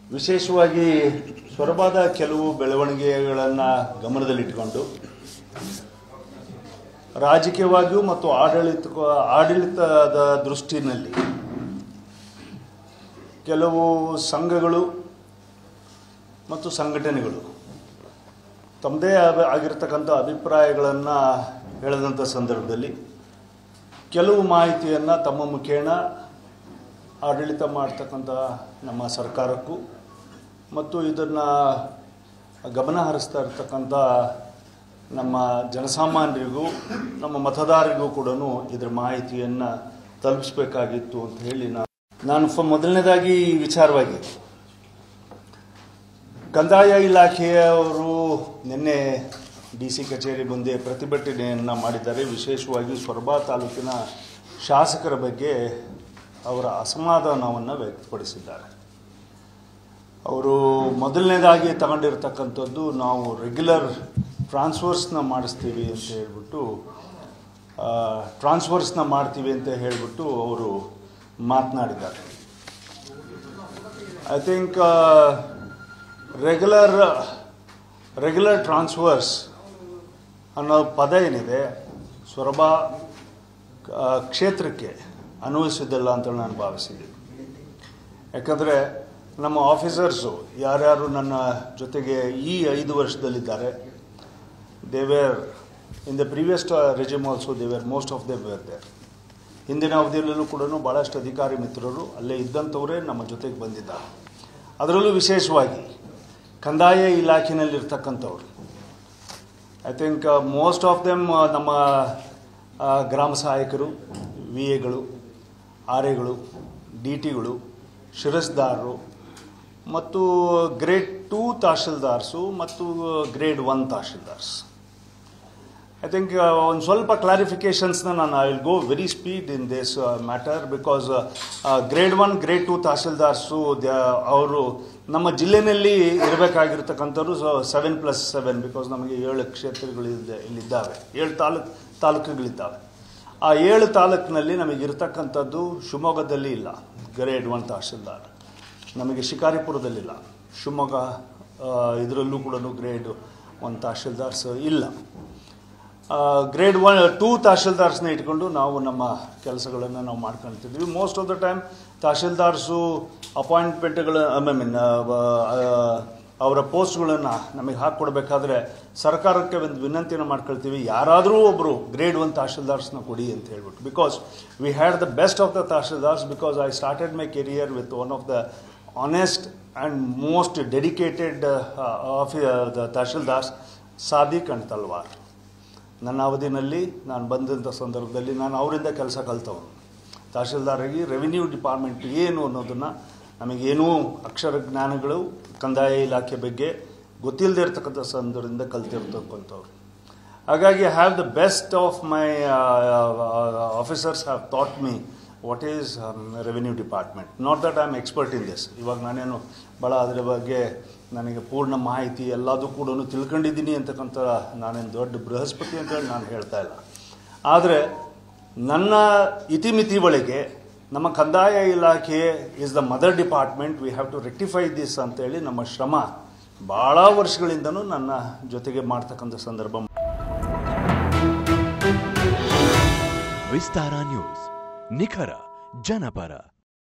ವಿಶೇಷವಾಗಿ ಸೊರಬಾದ ಕೆಲವು ಬೆಳವಣಿಗೆಗಳನ್ನು ಗಮನದಲ್ಲಿಟ್ಟುಕೊಂಡು ರಾಜಕೀಯವಾಗಿಯೂ ಮತ್ತು ಆಡಳಿತ ಆಡಳಿತದ ದೃಷ್ಟಿನಲ್ಲಿ ಕೆಲವು ಸಂಘಗಳು ಮತ್ತು ಸಂಘಟನೆಗಳು ತಮ್ಮದೇ ಆದ ಆಗಿರ್ತಕ್ಕಂಥ ಅಭಿಪ್ರಾಯಗಳನ್ನು ಹೇಳಿದಂಥ ಸಂದರ್ಭದಲ್ಲಿ ಕೆಲವು ಮಾಹಿತಿಯನ್ನು ತಮ್ಮ ಮುಖೇನ ಆಡಳಿತ ಮಾಡ್ತಕ್ಕಂಥ ನಮ್ಮ ಸರ್ಕಾರಕ್ಕೂ ಮತ್ತು ಇದನ್ನು ಗಮನ ಹರಿಸ್ತಾ ಇರ್ತಕ್ಕಂಥ ನಮ್ಮ ಜನಸಾಮಾನ್ಯರಿಗೂ ನಮ್ಮ ಮತದಾರರಿಗೂ ಕೂಡ ಇದರ ಮಾಹಿತಿಯನ್ನು ತಲುಪಿಸ್ಬೇಕಾಗಿತ್ತು ಅಂತ ಹೇಳಿ ನಾನು ನಾನು ಫ ಮೊದಲನೇದಾಗಿ ಈ ವಿಚಾರವಾಗಿ ಕಂದಾಯ ಇಲಾಖೆಯವರು ನಿನ್ನೆ ಡಿ ಸಿ ಕಚೇರಿ ಮುಂದೆ ಪ್ರತಿಭಟನೆಯನ್ನು ಮಾಡಿದ್ದಾರೆ ವಿಶೇಷವಾಗಿ ಸೊರಬ ತಾಲೂಕಿನ ಶಾಸಕರ ಬಗ್ಗೆ ಅವರ ಅಸಮಾಧಾನವನ್ನು ವ್ಯಕ್ತಪಡಿಸಿದ್ದಾರೆ ಅವರು ಮೊದಲನೇದಾಗಿ ತಗೊಂಡಿರ್ತಕ್ಕಂಥದ್ದು ನಾವು ರೆಗ್ಯುಲರ್ ಟ್ರಾನ್ಸ್ಫರ್ಸ್ನ ಮಾಡಿಸ್ತೀವಿ ಅಂತ ಹೇಳ್ಬಿಟ್ಟು ಟ್ರಾನ್ಸ್ಫರ್ಸ್ನ ಮಾಡ್ತೀವಿ ಅಂತ ಹೇಳ್ಬಿಟ್ಟು ಅವರು ಮಾತನಾಡಿದ್ದಾರೆ I think regular regular transfers ಅನ್ನೋ ಪದ ಏನಿದೆ ಸೊರಬ ಆ, ಕ್ಷೇತ್ರಕ್ಕೆ ಅನ್ವಯಿಸಿದ್ದಲ್ಲ ಅಂತ ನಾನು ಭಾವಿಸಿದ್ದೀನಿ ಯಾಕಂದರೆ ನಮ್ಮ ಆಫೀಸರ್ಸು ಯಾರ್ಯಾರು ನನ್ನ ಜೊತೆಗೆ ಈ ಐದು ವರ್ಷದಲ್ಲಿದ್ದಾರೆ they were in the previous regime also they were most of they were there ಹಿಂದಿನ ಅವಧಿಯಲ್ಲೂ ಕೂಡ ಭಾಳಷ್ಟು ಅಧಿಕಾರಿ ಮಿತ್ರರು ಅಲ್ಲೇ ಇದ್ದಂಥವರೇ ನಮ್ಮ ಜೊತೆಗೆ ಬಂದಿದ್ದಾರೆ ಅದರಲ್ಲೂ ವಿಶೇಷವಾಗಿ ಕಂದಾಯ ಇಲಾಖೆಯಲ್ಲಿರ್ತಕ್ಕಂಥವ್ರು I think most of them ನಮ್ಮ ಆ, ಗ್ರಾಮ ಸಹಾಯಕರು ವಿ ಎಗಳು ಆರ್ ಎಗಳು ಡಿ ಟಿಗಳು ಶಿರಸ್ದಾರರು ಮತ್ತು ಗ್ರೇಡ್ ಟೂ ತಹಶೀಲ್ದಾರ್ಸು ಮತ್ತು grade one tahsildars I think ಒಂದು ಸ್ವಲ್ಪ ಕ್ಲಾರಿಫಿಕೇಶನ್ಸ್ನ ನಾನು I will go very speed in this matter because grade one grade two tahsildars ಅವರು ನಮ್ಮ ಜಿಲ್ಲೆಯಲ್ಲಿ ಇರಬೇಕಾಗಿರ್ತಕ್ಕಂಥವ್ರು ಸೆವೆನ್ ಪ್ಲಸ್ ಸೆವೆನ್ ಬಿಕಾಸ್ ನಮಗೆ ಏಳು ಕ್ಷೇತ್ರಗಳಿದೆ ಇಲ್ಲಿದ್ದಾವೆ ಏಳು ತಾಲೂಕು ತಾಲೂಕುಗಳಿದ್ದಾವೆ ಆ ಏಳು ತಾಲೂಕಿನಲ್ಲಿ ನಮಗೆ ಇರತಕ್ಕಂಥದ್ದು ಶಿವಮೊಗ್ಗದಲ್ಲಿ ಇಲ್ಲ ಗ್ರೇಡ್ ಒನ್ ತಹಶೀಲ್ದಾರ್ ನಮಗೆ ಶಿಕಾರಿಪುರದಲ್ಲಿಲ್ಲ ಶಿವಮೊಗ್ಗ ಇದರಲ್ಲೂ ಕೂಡ ಗ್ರೇಡ್ ಒನ್ ತಹಶೀಲ್ದಾರ್ಸ್ ಇಲ್ಲ ಗ್ರೇಡ್ ಒನ್ ಟೂ ತಹಶೀಲ್ದಾರ್ಸ್ನ ಇಟ್ಕೊಂಡು ನಾವು ನಮ್ಮ ಕೆಲಸಗಳನ್ನು ನಾವು ಮಾಡ್ಕೊಳ್ತಿದ್ವಿ most of the time tahsildars ಅಪಾಯಿಂಟ್ಮೆಂಟ್ಗಳು ಐ ಮೀನ್ ಅವರ ಪೋಸ್ಟ್ಗಳನ್ನು ನಮಗೆ ಹಾಕ್ಕೊಡ್ಬೇಕಾದ್ರೆ ಸರ್ಕಾರಕ್ಕೆ ಒಂದು ವಿನಂತಿಯನ್ನು ಮಾಡ್ಕೊಳ್ತೀವಿ ಯಾರಾದರೂ ಒಬ್ಬರು ಗ್ರೇಡ್ ಒನ್ ತಹಶೀಲ್ದಾರ್ಸ್ನ ಕೊಡಿ ಅಂತ ಹೇಳ್ಬಿಟ್ಟು because we had the best of the tahsildars because I started my career with one of the honest and most dedicated of the tahsildars Sadiq and Talwar ನನ್ನ ಅವಧಿನಲ್ಲಿ ನಾನು ಬಂದಂಥ ಸಂದರ್ಭದಲ್ಲಿ ನಾನು ಅವರಿಂದ ಕೆಲಸ ಕಲ್ತವನು ತಹಶೀಲ್ದಾರಾಗಿ ರೆವಿನ್ಯೂ ಡಿಪಾರ್ಟ್ಮೆಂಟ್ ಏನು ಅನ್ನೋದನ್ನು ನಮಗೇನೂ ಅಕ್ಷರ ಜ್ಞಾನಗಳು ಕಂದಾಯ ಇಲಾಖೆ ಬಗ್ಗೆ ಗೊತ್ತಿಲ್ಲದೆ ಇರ್ತಕ್ಕಂಥ ಸಂದರ್ಭದಿಂದ ಕಲ್ತಿರ್ತಕ್ಕಂಥವ್ರು ಹಾಗಾಗಿ have the best of my officers have thought me what is revenue department not that I am expert in this ಇವಾಗ ನಾನೇನು ಭಾಳ ಅದರ ಬಗ್ಗೆ ನನಗೆ ಪೂರ್ಣ ಮಾಹಿತಿ ಎಲ್ಲದೂ ಕೂಡ ತಿಳ್ಕೊಂಡಿದ್ದೀನಿ ಅಂತಕ್ಕಂಥ ನಾನೇನು ದೊಡ್ಡ ಬೃಹಸ್ಪತಿ ಅಂತೇಳಿ ನಾನು ಹೇಳ್ತಾ ಇಲ್ಲ ಆದರೆ ನನ್ನ ಇತಿಮಿತಿ ಒಳಗೆ ನಮ್ಮ ಕಂದಾಯ ಇಲಾಖೆ is the mother department we have to rectify this ಅಂತೇಳಿ ನಮ್ಮ ಶ್ರಮ ಭಾಳ ವರ್ಷಗಳಿಂದನೂ ನನ್ನ ಜೊತೆಗೆ ಮಾಡ್ತಕ್ಕಂಥ ಸಂದರ್ಭ ವಿಸ್ತಾರ ನ್ಯೂಸ್ ನಿಖರ ಜನಪರ